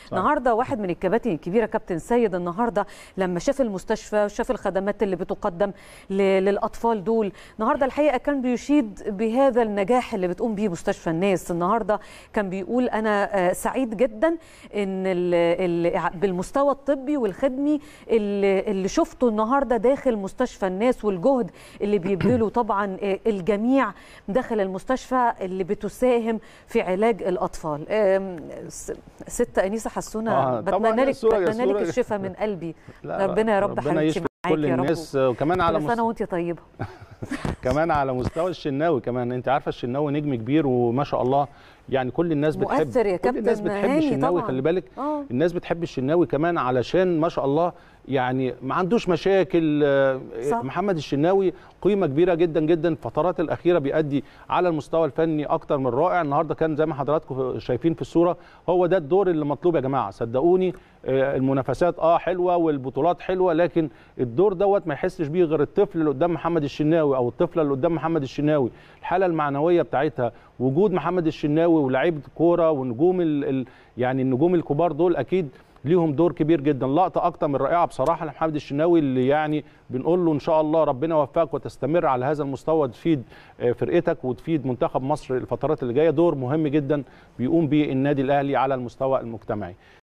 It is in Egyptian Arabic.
النهارده واحد من الكباتن الكبيره كابتن سيد النهارده لما شاف المستشفى وشاف الخدمات اللي بتقدم ل- للاطفال دول النهارده الحقيقه كان بيشيد بهذا النجاح اللي بتقوم بيه مستشفى الناس النهارده كان بيقول انا آه، سعيد جدا ان ال ال بالمستوى الطبي والخدمي اللي, اللي شفته النهارده داخل مستشفى الناس والجهد اللي بيبذله طبعا آه، الجميع داخل المستشفى اللي بتساهم في علاج الاطفال آم، س- ست انيسه حسونه آه، طبعاً بتمنى لك الصورة- بتمنى لك الصورة- الشفاء من قلبي لا، ربنا يا رب ربنا حبيبتي يشفي معاكي كل يا رب. الناس وكمان على كل مست... سنه وانت طيبه كمان على مستوى الشناوي كمان انت عارفه الشناوي نجم كبير وما شاء الله يعني كل الناس بتحب مؤثر يا كل الناس كابتن بتحب هاني الشناوي طبعاً. خلي بالك اه الناس بتحب الشناوي كمان علشان ما شاء الله يعني ما عندوش مشاكل آه، صح. محمد الشناوي قيمه كبيره جدا جدا الفترات الاخيره بيأدي على المستوى الفني اكتر من رائع النهارده كان زي ما حضراتكم شايفين في الصوره هو ده الدور اللي مطلوب يا جماعه صدقوني آه، المنافسات اه حلوه والبطولات حلوه لكن الدور دوت ما يحسش بيه غير الطفل اللي قدام محمد الشناوي او الطفله اللي قدام محمد الشناوي الحاله المعنويه بتاعتها وجود محمد الشناوي ولاعيبه كوره ونجوم ال ال يعني النجوم الكبار دول اكيد ليهم دور كبير جدا لقطه اكتر من رائعه بصراحه لمحمد الشناوي اللي يعني بنقول له ان شاء الله ربنا يوفقك وتستمر على هذا المستوى تفيد آه، فرقتك وتفيد منتخب مصر الفترات اللي جايه دور مهم جدا بيقوم به النادي الاهلي على المستوى المجتمعي